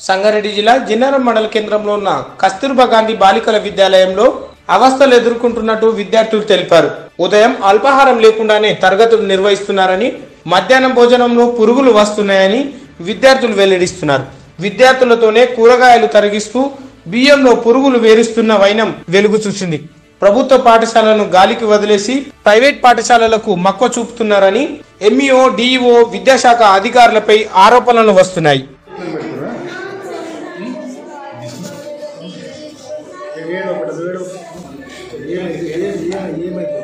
సంగారెడ్డి జిల్లా జిన్నారం మండల కేంద్రంలో ఉన్న కస్తూర్బా గాంధీ బాలికల విద్యాలయంలో అవస్థలు ఎదుర్కొంటున్నట్టు విద్యార్థులు తెలిపారు ఉదయం అల్పాహారం లేకుండానే తరగతులు నిర్వహిస్తున్నారని మధ్యాహ్నం భోజనంలో పురుగులు వస్తున్నాయని విద్యార్థులు వెల్లడిస్తున్నారు విద్యార్థులతోనే కూరగాయలు తరిగిస్తూ బియ్యంలో పురుగులు వేరుస్తున్న వైనం వెలుగు చూసింది ప్రభుత్వ పాఠశాలను గాలికి వదిలేసి ప్రైవేట్ పాఠశాలలకు మక్కువ చూపుతున్నారని ఎంఈఓ డిఈఓ విద్యాశాఖ అధికారులపై ఆరోపణలు వస్తున్నాయి ఏడు ఒకటి ఏడు ఏమైంది ఏమైంది ఏమైంది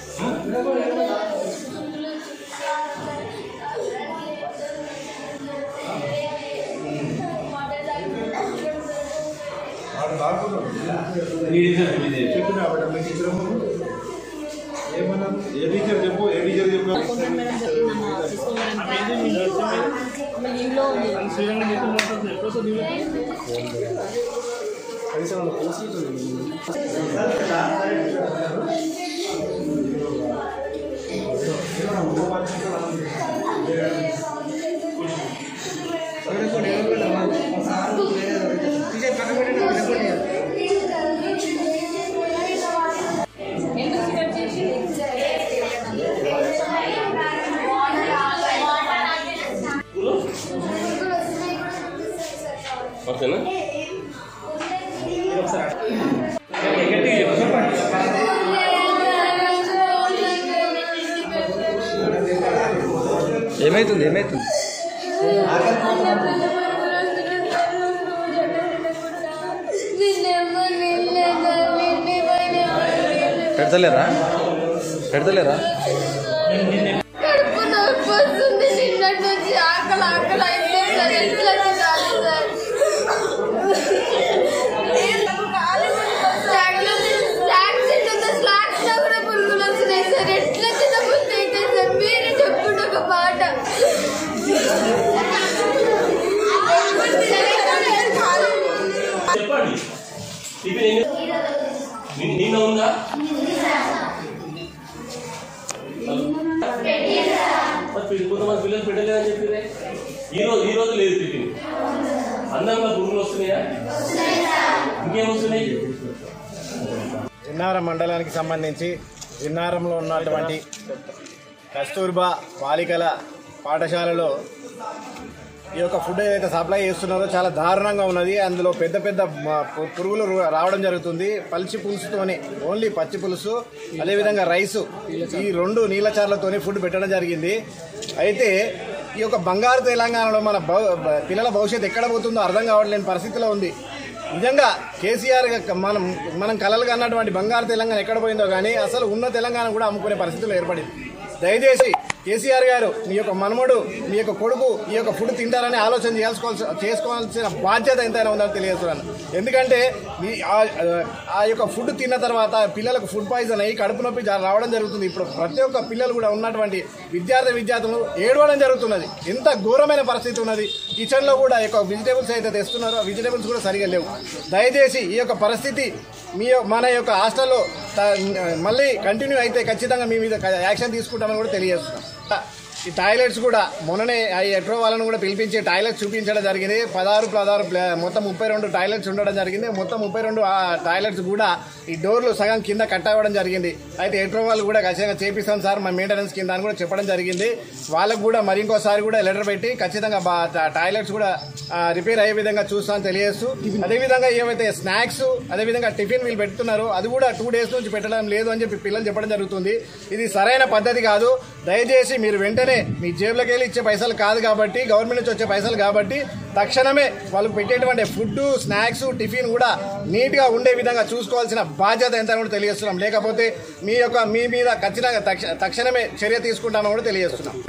చెప్పిన ఆవిడ మీ టీచర్ ఏమన్నా ఏ టీచర్ చెప్పు ఏ టీచర్ చెప్పు కొంచెం మేడం జరిగిందన్న తీసుకోమని ఇంట్లో ఉంది ఎందుకు సిగరెట్ చేసి ఓకేనా ఏమైతుంది ఏమైతుంది పెడతలేరా పెడతలేరా కడుపు నొప్పి వస్తుంది నిన్నటి నుంచి ఆకలి ఆకలి అయిపోయింది సార్ ఎట్లా తినాలి సార్ స్నాక్స్ తింటుంటే స్నాక్స్ లో కూడా పురుగులు వస్తున్నాయి సార్ ఎట్లా తినబుద్ధి అయితే సార్ మీరే చెప్పండి ఒక మాట చెప్పండి టిఫిన్ ఎన్ని ని- నిన్న ఉందా మరి పిల్ల- కొంతమంది పిల్లలు పెట్టలేదని చెప్పిరే ఈ రోజు ఈ రోజు లేదు టిఫిన్ అందంగా పురుగులు వస్తున్నాయా ఇంకేం వస్తున్నాయి జిన్నారం మండలానికి సంబంధించి జిన్నారంలో ఉన్నటువంటి కస్తూర్బా బాలికల పాఠశాలలో ఈ యొక్క ఫుడ్ ఏదైతే సప్లై చేస్తున్నారో చాలా దారుణంగా ఉన్నది అందులో పెద్ద పెద్ద మ- పు- పురుగులు రు- రావడం జరుగుతుంది పల్చి పులుసుతోని ఓన్లీ పచ్చి పులుసు అదేవిధంగా రైసు ఈ రెండు నీళ్ళచార్లతోని ఫుడ్ పెట్టడం జరిగింది అయితే ఈ యొక్క బంగారు తెలంగాణలో మన భవ- బ- పిల్లల భవిష్యత్తు ఎక్కడ పోతుందో అర్థం కావట్లేని పరిస్థితిలో ఉంది నిజంగా కేసీఆర్ గ- మనం మనం కలలు కన్నటువంటి బంగారు తెలంగాణ ఎక్కడ పోయిందో కానీ అసలు ఉన్న తెలంగాణ కూడా అమ్ముకునే పరిస్థితులు ఏర్పడింది దయచేసి కేసీఆర్ గారు మీ యొక్క మనమడు మీ యొక్క కొడుకు ఈ యొక్క ఫుడ్ తింటారని ఆలోచన చేసుకోవాల్సి చేసుకోవాల్సిన బాధ్యత ఎంతైనా ఉందని తెలియజేస్తున్నాను ఎందుకంటే మీ ఆ- ఆ యొక్క ఫుడ్ తిన్న తర్వాత పిల్లలకు ఫుడ్ పాయిజన్ అయ్యి కడుపు నొప్పి జా- రావడం జరుగుతుంది ఇప్పుడు ప్రతి ఒక్క పిల్లలు కూడా ఉన్నటువంటి విద్యార్థి విద్యార్థులు ఏడవడం జరుగుతున్నది ఎంత ఘోరమైన పరిస్థితి ఉన్నది కిచెన్ లో కూడా ఈ యొక్క వెజిటేబుల్స్ అయితే తెస్తున్నారో ఆ వెజిటేబుల్స్ కూడా సరిగా లేవు దయచేసి ఈ యొక్క పరిస్థితి మీ యొ- మన యొక్క హాస్టల్లో త- మళ్ళీ కంటిన్యూ అయితే ఖచ్చితంగా మీ మీద యాక్షన్ తీసుకుంటామని కూడా తెలియజేస్తున్నాం ఈ టాయిలెట్స్ కూడా మొన్ననే ఆ ఎట్రో వాళ్ళని కూడా పిలిపించి టాయిలెట్స్ చూపించడం జరిగింది పదహారు పదహారు ప్ల- మొత్తం ముప్పై రెండు టాయిలెట్స్ ఉండడం జరిగింది మొత్తం ముప్పై రెండు ఆ టాయిలెట్స్ కూడా ఈ డోర్లు సగం కింద కట్ అవ్వడం జరిగింది అయితే ఎట్రో వాళ్ళు కూడా ఖచ్చితంగా చేపిస్తాం సార్ మా మెయింటెనెన్స్ కింద అని కూడా చెప్పడం జరిగింది వాళ్ళకు కూడా మరి ఇంకోసారి కూడా లెటర్ పెట్టి ఖచ్చితంగా బా- టా- టాయిలెట్స్ కూడా రిపేర్ అయ్యే విధంగా చూస్తామని తెలియజేస్తూ అదేవిధంగా ఏవైతే స్నాక్స్ అదేవిధంగా టిఫిన్ వీళ్ళు పెడుతున్నారో అది కూడా టూ డేస్ నుంచి పెట్టడం లేదు అని చెప్పి పిల్లలు చెప్పడం జరుగుతుంది ఇది సరైన పద్ధతి కాదు దయచేసి మీరు వెంటనే మీ జేబులోకి వెళ్ళి ఇచ్చే పైసలు కాదు కాబట్టి గవర్నమెంట్ నుంచి వచ్చే పైసలు కాబట్టి తక్షణమే వాళ్ళకు పెట్టేటువంటి ఫుడ్ స్నాక్స్ టిఫిన్ కూడా నీట్ గా ఉండే విధంగా చూసుకోవాల్సిన బాధ్యత ఎంత కూడా తెలియజేస్తున్నాం లేకపోతే మీ యొక్క మీ మీద ఖచ్చితంగా తక్ష- తక్షణమే చర్య తీసుకుంటామని కూడా తెలియజేస్తున్నాం